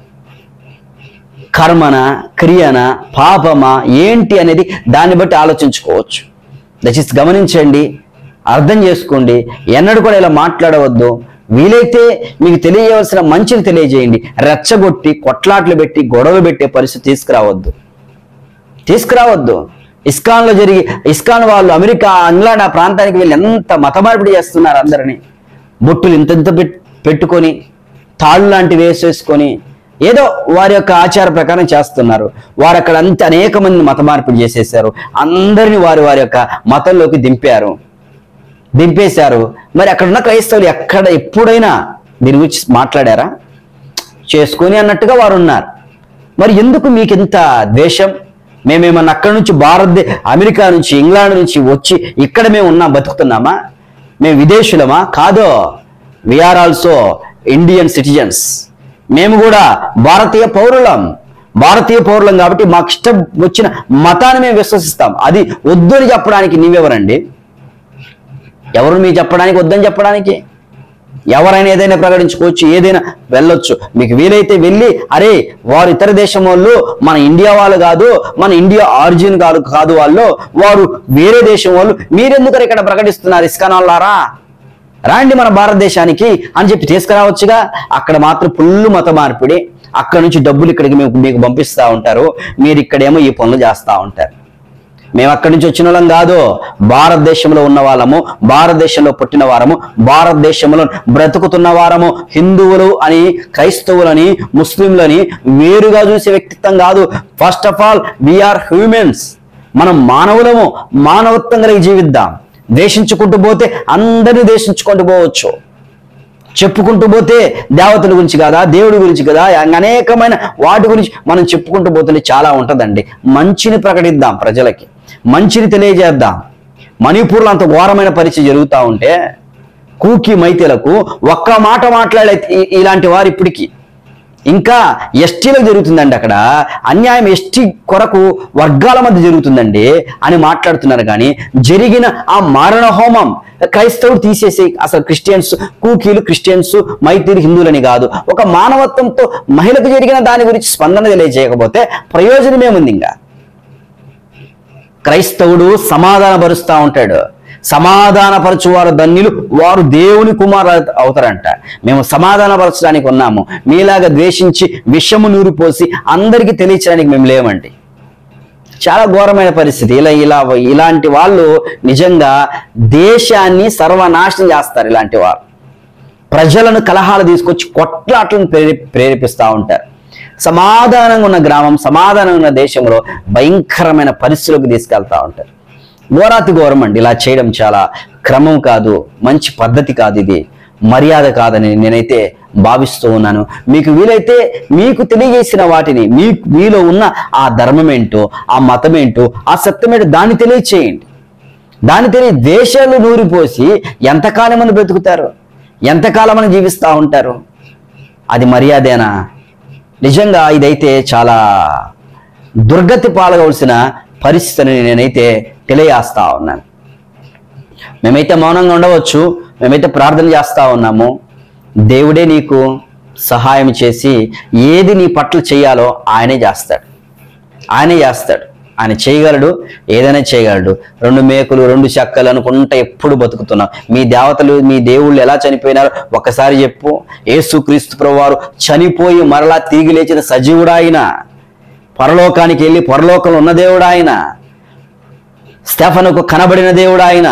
కర్మన క్రియన పాపమా ఏంటి అనేది దాన్ని బట్టి ఆలోచించుకోవచ్చు దయచేసి గమనించండి అర్థం చేసుకోండి ఎన్నడూ కూడా ఇలా మాట్లాడవద్దు వీలైతే మీకు తెలియవలసిన మంచిని తెలియజేయండి రెచ్చగొట్టి కొట్లాట్లు పెట్టి గొడవలు పెట్టే పరిస్థితి తీసుకురావద్దు తీసుకురావద్దు ఇస్కాన్లో జరిగి ఇస్కాన్ వాళ్ళు అమెరికా ఇంగ్లాండ్ ఆ ప్రాంతానికి వెళ్ళి ఎంత మత మార్పిడి చేస్తున్నారు అందరినీ బొట్టులు ఇంత ఇంత పెట్- పెట్టుకొని తాళ్ళు లాంటివి వేసేసుకొని ఏదో వారి యొక్క ఆచార ప్రకారం చేస్తున్నారు వారు అక్కడ అంత అనేక మంది మత మార్పిడి చేసేసారు అందరిని వారి వారి యొక్క మతంలోకి దింపారు దింపేశారు మరి అక్కడ ఉన్న క్రైస్తవులు ఎక్కడ ఎప్పుడైనా దీని గురించి మాట్లాడారా చేసుకొని అన్నట్టుగా వారు ఉన్నారు మరి ఎందుకు మీకు ఇంత ద్వేషం మేమేమన్నా అక్కడి నుంచి భారతదే అమెరికా నుంచి ఇంగ్లాండ్ నుంచి వచ్చి ఇక్కడ మేము ఉన్నాం బతుకుతున్నామా మేము విదేశీయులమా కాదో వీఆర్ ఆల్సో ఇండియన్ సిటిజన్స్ మేము కూడా భారతీయ పౌరులం భారతీయ పౌరులం కాబట్టి మాకు ఇష్టం వచ్చిన మతాన్ని మేము విశ్వసిస్తాం అది వద్దు అని చెప్పడానికి నీవెవరండి ఎవరు మీకు చెప్పడానికి వద్దని చెప్పడానికి ఎవరైనా ఏదైనా ప్రకటించుకోవచ్చు ఏదైనా వెళ్ళొచ్చు మీకు వీలైతే వెళ్ళి అరే వారు ఇతర దేశం వాళ్ళు మన ఇండియా వాళ్ళు కాదు మన ఇండియా ఆరిజిన్ కాదు కాదు వాళ్ళు వారు వేరే దేశం వాళ్ళు మీరెందుకు ఇక్కడ ప్రకటిస్తున్నారు ఇస్కాన్ వాళ్ళారా రాండి మన భారతదేశానికి అని చెప్పి తీసుకురావచ్చుగా అక్కడ మాత్రం పుల్లు మత మార్పిడి అక్కడ నుంచి డబ్బులు ఇక్కడికి మీకు మీకు పంపిస్తూ ఉంటారు మీరు ఇక్కడేమో ఈ పనులు చేస్తూ ఉంటారు మేము అక్కడి నుంచి వచ్చిన వాళ్ళం కాదు భారతదేశంలో ఉన్న వాళ్ళము భారతదేశంలో పుట్టిన వారము భారతదేశంలో బ్రతుకుతున్న వారము హిందువులు అని క్రైస్తవులని ముస్లింలని వేరుగా చూసే వ్యక్తిత్వం కాదు first of all we are humans మనం మానవులము మానవత్వం కలిగి జీవిద్దాం దేశించుకుంటూ పోతే అందరినీ దేశించుకుంటూ పోవచ్చు చెప్పుకుంటూ పోతే దేవతల గురించి కదా దేవుడి గురించి కదా అనేకమైన వాటి గురించి మనం చెప్పుకుంటూ పోతుంటే చాలా ఉంటుందండి మంచిని ప్రకటిద్దాం ప్రజలకి మంచిని తెలియజేద్దాం మణిపూర్లో అంత ఘోరమైన పరిస్థితి జరుగుతూ ఉంటే కూకి మైతెలకు ఒక్క మాట మాట్లాడే ఇ- ఇలాంటి వారు ఇప్పటికి ఇంకా ఎస్టీలకు జరుగుతుందండి అక్కడ అన్యాయం ఎస్టీ కొరకు వర్గాల మధ్య జరుగుతుందండి అని మాట్లాడుతున్నారు కానీ జరిగిన ఆ మారణ హోమం క్రైస్తవుడు తీసేసి అసలు క్రిస్టియన్స్ కూకీలు క్రిస్టియన్స్ మైతీలు హిందువులని కాదు ఒక మానవత్వంతో మహిళకు జరిగిన దాని గురించి స్పందన తెలియజేయకపోతే ప్రయోజనం ఏముంది ఇంకా క్రైస్తవుడు సమాధానపరుస్తూ ఉంటాడు సమాధానపరచువారు ధన్యులు వారు దేవుని కుమారు అవుతారంట మేము సమాధానపరచడానికి ఉన్నాము మీలాగా ద్వేషించి విషము నూరు పోసి అందరికీ తెలియచడానికి మేము లేమండి చాలా ఘోరమైన పరిస్థితి ఇలా ఇలా ఇలాంటి వాళ్ళు నిజంగా దేశాన్ని సర్వనాశనం చేస్తారు ఇలాంటి వారు ప్రజలను కలహాలు తీసుకొచ్చి కొట్లాట్లను ప్రేరే ప్రేరేపిస్తూ ఉంటారు సమాధానంగా ఉన్న గ్రామం సమాధానంగా ఉన్న దేశంలో భయంకరమైన పరిస్థితులకు తీసుకెళ్తా ఉంటారు ఘోరాతి ఘోరం అండి ఇలా చేయడం చాలా క్రమం కాదు మంచి పద్ధతి కాదు ఇది మర్యాద కాదని నేనైతే భావిస్తూ ఉన్నాను మీకు వీలైతే మీకు తెలియజేసిన వాటిని మీ మీలో ఉన్న ఆ ధర్మం ఏంటో ఆ మతం ఏంటో ఆ సత్యం ఏంటో దాన్ని తెలియచేయండి దాని తెలియ దేశాలు నూరిపోసి ఎంతకాలం మంది బ్రతుకుతారు ఎంతకాలం అని జీవిస్తూ ఉంటారు అది మర్యాదేనా నిజంగా ఇదైతే చాలా దుర్గతి పాలగవలసిన పరిస్థితిని నేనైతే తెలియజేస్తా ఉన్నాను మేమైతే మౌనంగా ఉండవచ్చు మేమైతే ప్రార్థన చేస్తా ఉన్నాము దేవుడే నీకు సహాయం చేసి ఏది నీ పట్ల చేయాలో ఆయనే చేస్తాడు ఆయనే చేస్తాడు ఆయన చేయగలడు ఏదైనా చేయగలడు రెండు మేకులు రెండు చెక్కలు అనుకుంటా ఎప్పుడు బతుకుతున్నాం మీ దేవతలు మీ దేవుళ్ళు ఎలా చనిపోయినారో ఒకసారి చెప్పు యేసుక్రీస్తు ప్రభువారు చనిపోయి మరలా తిరిగి లేచిన సజీవుడు ఆయన పరలోకానికి వెళ్ళి పరలోకంలో ఉన్న దేవుడు ఆయన స్టెఫనుకు కనబడిన దేవుడు ఆయన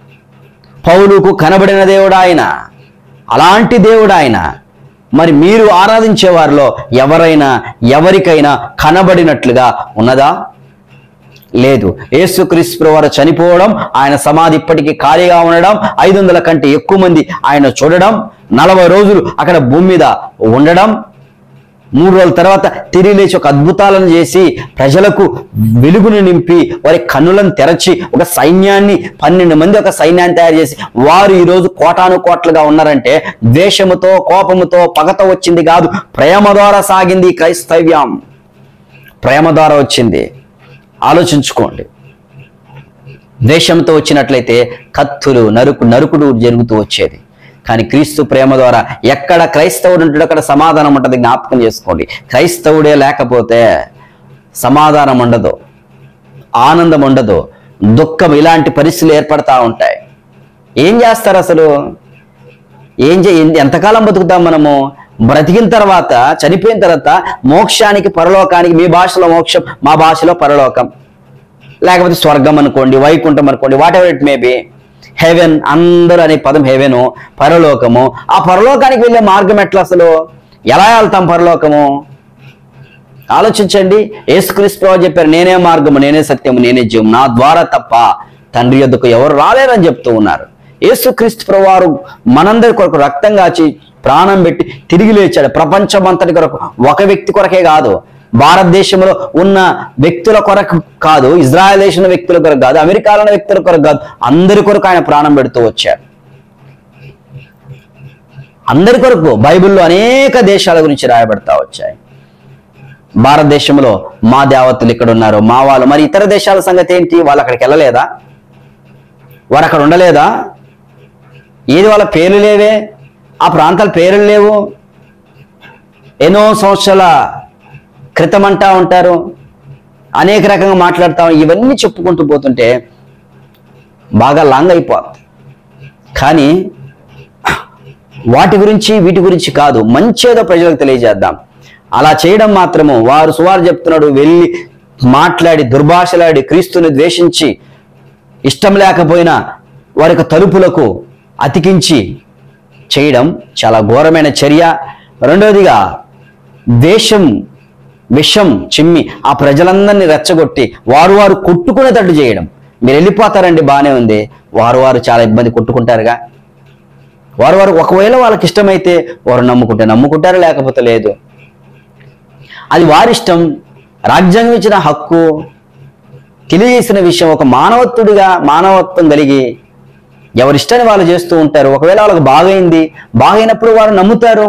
పౌలుకు కనబడిన దేవుడు ఆయన అలాంటి దేవుడు ఆయన మరి మీరు ఆరాధించే వారిలో ఎవరైనా ఎవరికైనా కనబడినట్లుగా ఉన్నదా లేదు యేసుక్రీస్తు వారు చనిపోవడం ఆయన సమాధి ఇప్పటికీ ఖాళీగా ఉండడం ఐదు వందల కంటే ఎక్కువ మంది ఆయన చూడడం నలభై రోజులు అక్కడ భూమి మీద ఉండడం మూడు రోజుల తర్వాత తిరిగి లేచి ఒక అద్భుతాలను చేసి ప్రజలకు వెలుగును నింపి వారి కన్నులను తెరచి ఒక సైన్యాన్ని పన్నెండు మంది ఒక సైన్యాన్ని తయారు చేసి వారు ఈరోజు కోటాను కోట్లుగా ఉన్నారంటే ద్వేషముతో కోపముతో పగతో వచ్చింది కాదు ప్రేమ ద్వారా సాగింది ఈ క్రైస్తవ్యం ప్రేమ ద్వారా వచ్చింది ఆలోచించుకోండి ద్వేషంతో వచ్చినట్లయితే కత్తులు నరుకు నరుకుడు జరుగుతూ వచ్చేది కానీ క్రీస్తు ప్రేమ ద్వారా ఎక్కడ క్రైస్తవుడు ఉంటాడో అక్కడ సమాధానం ఉంటుంది జ్ఞాపకం చేసుకోండి క్రైస్తవుడే లేకపోతే సమాధానం ఉండదు ఆనందం ఉండదు దుఃఖం ఇలాంటి పరిస్థితులు ఏర్పడతా ఉంటాయి ఏం చేస్తారు అసలు ఏం చే ఎన్- ఎంతకాలం బతుకుతాం మనము బ్రతికిన తర్వాత చనిపోయిన తర్వాత మోక్షానికి పరలోకానికి మీ భాషలో మోక్షం మా భాషలో పరలోకం లేకపోతే స్వర్గం అనుకోండి వైకుంఠం అనుకోండి whatever it may be heaven అందరూ అనే పదం హెవెను పరలోకము ఆ పరలోకానికి వెళ్ళే మార్గం ఎట్లా అసలు ఎలా వెళ్తాం పరలోకము ఆలోచించండి యేసుక్రీస్తు ప్రభు చెప్పారు నేనే మార్గము నేనే సత్యము నేనే జీవం నా ద్వారా తప్ప తండ్రి యొద్దకు ఎవరు రాలేరని చెప్తూ ఉన్నారు యేసుక్రీస్తు ప్రభు వారు మనందరి కొరకు రక్తం కాచి ప్రాణం పెట్టి తిరిగి లేచాడు ప్రపంచం అంతటి కొరకు ఒక వ్యక్తి కొరకే కాదు భారతదేశంలో ఉన్న వ్యక్తుల కొరకు కాదు ఇజ్రాయెల్ దేశంలో వ్యక్తుల కొరకు కాదు అమెరికాలో ఉన్న వ్యక్తుల కొరకు కాదు అందరి కొరకు ఆయన ప్రాణం పెడుతూ వచ్చాడు అందరి కొరకు బైబిల్లో అనేక దేశాల గురించి రాయబడతా వచ్చాయి భారతదేశంలో మా దేవతలు ఇక్కడ ఉన్నారు మా వాళ్ళు మరి ఇతర దేశాల సంగతి ఏంటి వాళ్ళు అక్కడికి వెళ్ళలేదా వారు అక్కడ ఉండలేదా ఏది వాళ్ళ పేర్లు లేవే ఆ ప్రాంతాల పేర్లు లేవు ఎన్నో సంవత్సరాల క్రితం అంటా ఉంటారు అనేక రకంగా మాట్లాడతాం ఇవన్నీ చెప్పుకుంటూ పోతుంటే బాగా లాంగ్ అయిపోతుంది కానీ వాటి గురించి వీటి గురించి కాదు మంచేదో ప్రజలకు తెలియజేద్దాం అలా చేయడం మాత్రము వారు సువారు చెప్తున్నాడు వెళ్ళి మాట్లాడి దుర్భాషలాడి క్రీస్తుని ద్వేషించి ఇష్టం లేకపోయినా వారి యొక్క తలుపులకు అతికించి చేయడం చాలా ఘోరమైన చర్య రెండవదిగా ద్వేషం విషం చిమ్మి ఆ ప్రజలందరినీ రెచ్చగొట్టి వారు వారు కొట్టుకునేటట్టు చేయడం మీరు వెళ్ళిపోతారండి బాగానే ఉంది వారు వారు చాలా ఇబ్బంది కొట్టుకుంటారుగా వారు వారు ఒకవేళ వాళ్ళకి ఇష్టమైతే వారు నమ్ముకుంటే నమ్ముకుంటారు లేకపోతే లేదు అది వారిష్టం రాజ్యాంగం ఇచ్చిన హక్కు తెలియజేసిన విషయం ఒక మానవత్తుడిగా మానవత్వం కలిగి ఎవరిష్టాన్ని వాళ్ళు చేస్తూ ఉంటారు ఒకవేళ వాళ్ళకి బాగైంది బాగైనప్పుడు వారు నమ్ముతారు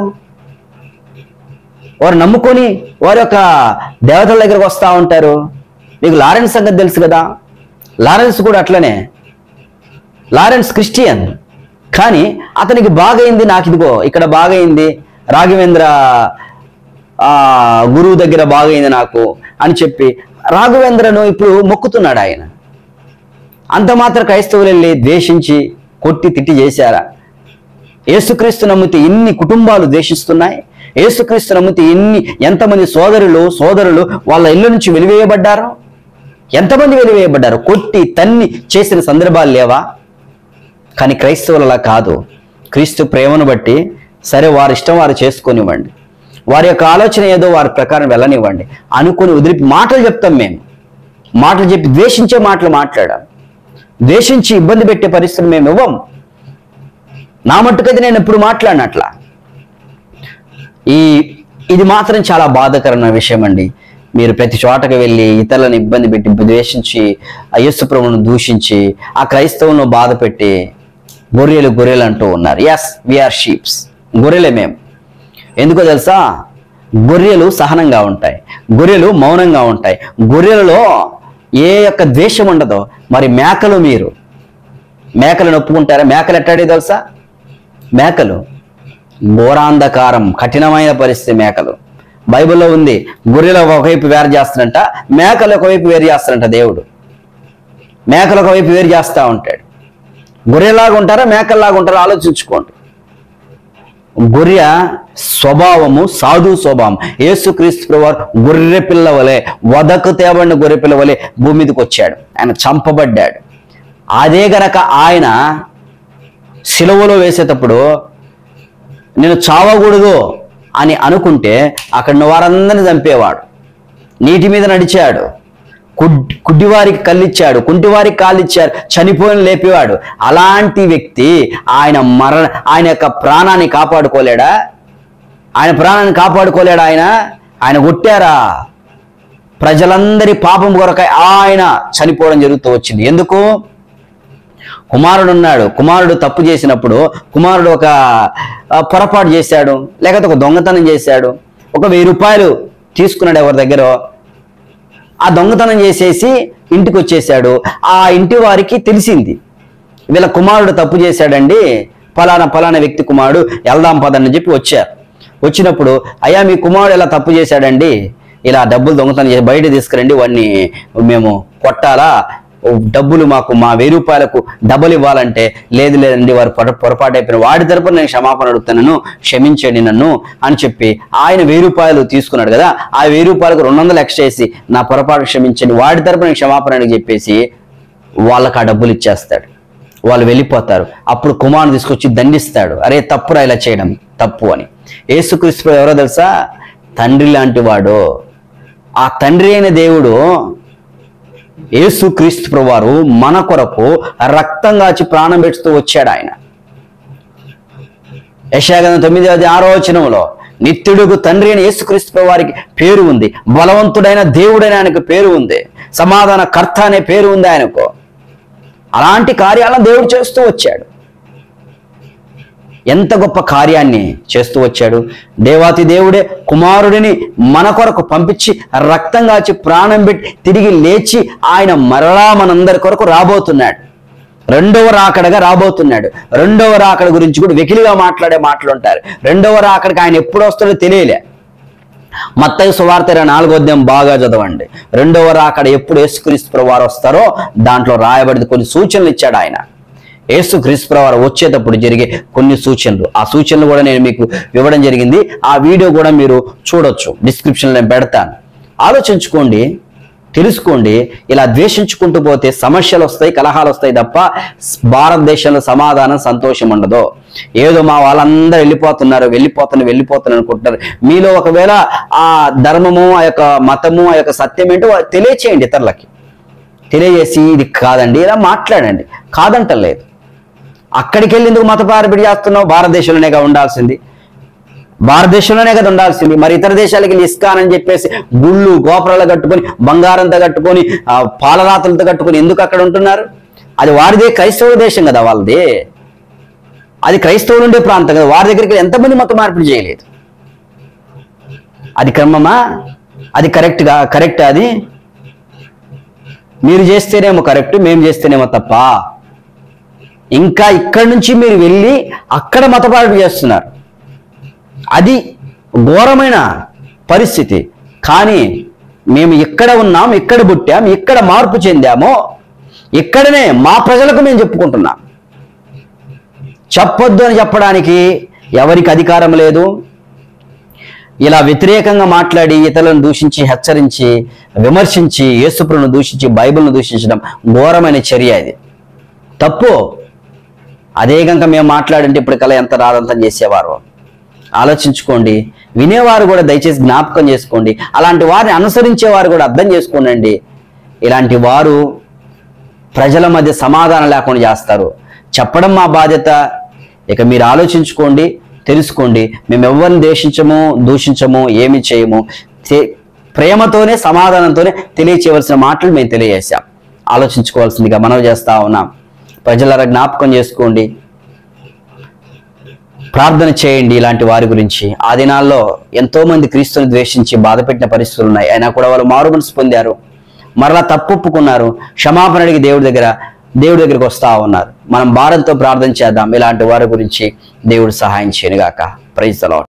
వారు నమ్ముకొని వారి యొక్క దేవతల దగ్గరకు వస్తూ ఉంటారు మీకు లారెన్స్ సంగతి తెలుసు కదా లారెన్స్ కూడా అట్లనే లారెన్స్ క్రిస్టియన్ కానీ అతనికి బాగైంది నాకు ఇదిగో ఇక్కడ బాగైంది రాఘవేంద్ర ఆ గురువు దగ్గర బాగైంది నాకు అని చెప్పి రాఘవేంద్రను ఇప్పుడు మొక్కుతున్నాడు ఆయన అంత మాత్రం క్రైస్తవులు వెళ్ళి ద్వేషించి కొట్టి తిట్టి చేశారా యేసుక్రీస్తు నమ్మితే ఇన్ని కుటుంబాలు ద్వేషిస్తున్నాయి యేసుక్రీస్తు నమ్మితే ఇన్ని ఎంతమంది సోదరులు సోదరులు వాళ్ళ ఇళ్ళ నుంచి వెలివేయబడ్డారు ఎంతమంది వెలివేయబడ్డారు కొట్టి తన్ని చేసిన సందర్భాలు లేవా కానీ క్రైస్తవులు అలా కాదు క్రీస్తు ప్రేమను బట్టి సరే వారి ఇష్టం వారు చేసుకొనివ్వండి వారి యొక్క ఆలోచన ఏదో వారి ప్రకారం వెళ్ళనివ్వండి అనుకుని వదిలి మాటలు చెప్తాం మేము మాటలు చెప్పి ద్వేషించే మాటలు మాట్లాడాం ద్వేషించి ఇబ్బంది పెట్టే పరిస్థితులు మేము ఇవ్వం నా మట్టుకైతే నేను ఎప్పుడు మాట్లాడినట్లా ఈ ఇది మాత్రం చాలా బాధాకరమైన విషయం అండి మీరు ప్రతి చోటకి వెళ్ళి ఇతరులను ఇబ్బంది పెట్టి ద్వేషించి ఆ యేసు ప్రభువును దూషించి ఆ క్రైస్తవులను బాధ పెట్టి గొర్రెలు గొర్రెలు అంటూ ఉన్నారు ఎస్ వీఆర్ షీప్స్ గొర్రెలే మేము ఎందుకో తెలుసా గొర్రెలు సహనంగా ఉంటాయి గొర్రెలు మౌనంగా ఉంటాయి గొర్రెలలో ఏ యొక్క ద్వేషం ఉండదో మరి మేకలు మీరు మేకలను ఒప్పుకుంటారా మేకలు ఎట్టాడే తెలుసా మేకలు ఘోరాంధకారం కఠినమైన పరిస్థితి మేకలు బైబిల్లో ఉంది గొర్రెలు ఒకవైపు వేరు చేస్తాడంట మేకలు ఒకవైపు వేరు చేస్తాడంట దేవుడు మేకలు ఒకవైపు వేరు చేస్తూ ఉంటాడు గొర్రెలాగా ఉంటారా మేకల్లాగా ఉంటారా ఆలోచించుకోండి గొర్రె స్వభావము సాధు స్వభావం యేసుక్రీస్తు ప్రభువారు గొర్రె పిల్ల వలె వదకు తేబడిన గొర్రె పిల్ల వలె భూమి మీదకి వచ్చాడు ఆయన చంపబడ్డాడు అదే గనక ఆయన సిలువలో వేసేటప్పుడు నేను చావకూడదు అని అనుకుంటే అక్కడ ఉన్న వారందరిని చంపేవాడు నీటి మీద నడిచాడు కుడ్- కుడ్డివారికి కళ్ళిచ్చాడు కుంటివారికి కాళ్ళు ఇచ్చాడు చనిపోయిన లేపేవాడు అలాంటి వ్యక్తి ఆయన మరణ ఆయన యొక్క ప్రాణాన్ని కాపాడుకోలేడా ఆయన ప్రాణాన్ని కాపాడుకోలేడా ఆయన ఆయన కొట్టారా ప్రజలందరి పాపం కొరకై ఆయన చనిపోవడం జరుగుతూ వచ్చింది ఎందుకు కుమారుడు ఉన్నాడు కుమారుడు తప్పు చేసినప్పుడు కుమారుడు ఒక ఆ, పొరపాటు చేశాడు లేకపోతే ఒక దొంగతనం చేశాడు ఒక వెయ్యి రూపాయలు తీసుకున్నాడు ఎవరి దగ్గర ఆ దొంగతనం చేసేసి ఇంటికి వచ్చేసాడు ఆ ఇంటి వారికి తెలిసింది వీళ్ళ కుమారుడు తప్పు చేశాడండి ఫలానా ఫలానా వ్యక్తి కుమారుడు వెళ్దాం పదని చెప్పి వచ్చారు వచ్చినప్పుడు అయ్యా మీ కుమారుడు ఇలా తప్పు చేశాడండి ఇలా డబ్బులు దొంగతనం చేసి బయట తీసుకురండి వాడిని మేము కొట్టాలా డబ్బులు మాకు మా వెయ్యి రూపాయలకు డబ్బులు ఇవ్వాలంటే లేదు లేదండి వారు పొర పొరపాటు అయిపోయిన వాడి తరపున నేను క్షమాపణ అడుగుతాను క్షమించండి నన్ను అని చెప్పి ఆయన వెయ్యి రూపాయలు తీసుకున్నాడు కదా ఆ వెయ్యి రూపాయలకు రెండు వందలు ఎక్స్ట్రా వేసి నా పొరపాటు క్షమించండి వాడి తరపున నేను క్షమాపణ అడిగి చెప్పేసి వాళ్ళకి ఆ డబ్బులు ఇచ్చేస్తాడు వాళ్ళు వెళ్ళిపోతారు అప్పుడు కుమారుని తీసుకొచ్చి దండిస్తాడు అరే తప్పురా ఇలా చేయడం తప్పు అని యేసుక్రీస్తు ఎవరో తెలుసా తండ్రి లాంటి వాడు ఆ తండ్రి అయిన దేవుడు యేసుక్రీస్తు ప్రభువారు మన కొరకు రక్తం కాచి ప్రాణం పెడుతూ వచ్చాడు ఆయన యశాగంధం తొమ్మిదవది ఆరోచనంలో నిత్యుడుకు తండ్రి అయిన యేసుక్రీస్తు ప్రభు వారికి పేరు ఉంది బలవంతుడైన దేవుడైన ఆయనకు పేరు ఉంది సమాధాన కర్త అనే పేరు ఉంది ఆయనకు అలాంటి కార్యాలను దేవుడు చేస్తూ వచ్చాడు ఎంత గొప్ప కార్యాన్ని చేస్తూ వచ్చాడు దేవాతి దేవుడే కుమారుడిని మన కొరకు పంపించి రక్తం కాచి ప్రాణం పెట్టి తిరిగి లేచి ఆయన మరలా మనందరి కొరకు రాబోతున్నాడు రెండవ రాకడగా రాబోతున్నాడు రెండవ రాకడ గురించి కూడా వెకిలిగా మాట్లాడే మాటలు ఉంటారు రెండవ రాకడకి ఆయన ఎప్పుడు వస్తాడో తెలియలే మత్తయి సువార్త ఇరవై నాలుగో అధ్యాయం బాగా చదవండి రెండవ రాకడ ఎప్పుడు యేసుక్రీస్తు ప్రభువారు వస్తారో దాంట్లో రాయబడింది కొన్ని సూచనలు ఇచ్చాడు ఆయన యేసుక్రీస్తు ప్రభువారు వచ్చేటప్పుడు జరిగే కొన్ని సూచనలు ఆ సూచనలు కూడా నేను మీకు ఇవ్వడం జరిగింది ఆ వీడియో కూడా మీరు చూడొచ్చు డిస్క్రిప్షన్లో నేను పెడతాను ఆలోచించుకోండి తెలుసుకోండి ఇలా ద్వేషించుకుంటూ పోతే సమస్యలు వస్తాయి కలహాలు వస్తాయి తప్ప భారతదేశంలో సమాధానం సంతోషం ఉండదు ఏదో మా వాళ్ళందరూ వెళ్ళిపోతున్నారు వెళ్ళిపోతున్నారు వెళ్ళిపోతున్నారు అనుకుంటున్నారు మీలో ఒకవేళ ఆ ధర్మము ఆ యొక్క మతము ఆ యొక్క సత్యం ఏంటో తెలియచేయండి ఇతరులకి తెలియజేసి ఇది కాదండి ఇలా మాట్లాడండి కాదంటలేదు అక్కడికి వెళ్ళి ఎందుకు మత పారబడి చేస్తున్నావు భారతదేశంలోనేగా ఉండాల్సింది భారతదేశంలోనే కదా ఉండాల్సింది మరి ఇతర దేశాలకి వెళ్ళి ఇస్కాన్ అని చెప్పేసి గుళ్ళు గోపురాలు కట్టుకొని బంగారంతో కట్టుకొని ఆ, పాలరాతలతో కట్టుకొని ఎందుకు అక్కడ ఉంటున్నారు అది వారిదే క్రైస్తవ దేశం కదా వాళ్ళది అది క్రైస్తవులు ఉండే ప్రాంతం కదా వారి దగ్గరికి వెళ్ళి ఎంతమంది మత మార్పిడి చేయలేదు అది క్రమమా అది కరెక్ట్గా కరెక్ట్ అది మీరు చేస్తేనేమో కరెక్ట్ మేము చేస్తేనేమో తప్ప ఇంకా ఇక్కడి నుంచి మీరు వెళ్ళి అక్కడ మతపాటు చేస్తున్నారు అది ఘోరమైన పరిస్థితి కానీ మేము ఇక్కడ ఉన్నాం ఇక్కడ పుట్టాం ఇక్కడ మార్పు చెందామో ఇక్కడనే మా ప్రజలకు మేము చెప్పుకుంటున్నాం చెప్పొద్దు అని చెప్పడానికి ఎవరికి అధికారం లేదు ఇలా వ్యతిరేకంగా మాట్లాడి ఇతరులను దూషించి హెచ్చరించి విమర్శించి యేసుప్రను దూషించి బైబిల్ను దూషించడం ఘోరమైన చర్య ఇది తప్పు అదే కనుక మేము మాట్లాడంటే ఇప్పటికల్లా ఎంత రాదంతం చేసేవారు ఆలోచించుకోండి వినేవారు కూడా దయచేసి జ్ఞాపకం చేసుకోండి అలాంటి వారిని అనుసరించేవారు కూడా అర్థం చేసుకోనండి ఇలాంటి వారు ప్రజల మధ్య సమాధానం లేకుండా చేస్తారు చెప్పడం మా బాధ్యత ఇక మీరు ఆలోచించుకోండి తెలుసుకోండి మేము ఎవరిని దేశించము దూషించము ఏమి చేయము తె- ప్రేమతోనే సమాధానంతోనే తెలియచేయవలసిన మాటలు మేము తెలియజేశాం ఆలోచించుకోవాల్సిందిగా మనవి చేస్తా ఉన్నాం ప్రజల జ్ఞాపకం చేసుకోండి ప్రార్థన చేయండి ఇలాంటి వారి గురించి ఆ దినాల్లో ఎంతో మంది క్రీస్తుని ద్వేషించి బాధపెట్టిన పరిస్థితులు ఉన్నాయి అయినా కూడా వాళ్ళు మారు మనసు పొందారు మరలా తప్పుకున్నారు క్షమాపణ అడిగి దేవుడి దగ్గర దేవుడి దగ్గరికి వస్తా ఉన్నారు మనం భారత్తో ప్రార్థన చేద్దాం ఇలాంటి వారి గురించి దేవుడు సహాయం చేయనుగాక ప్రైజ్ ద లార్డ్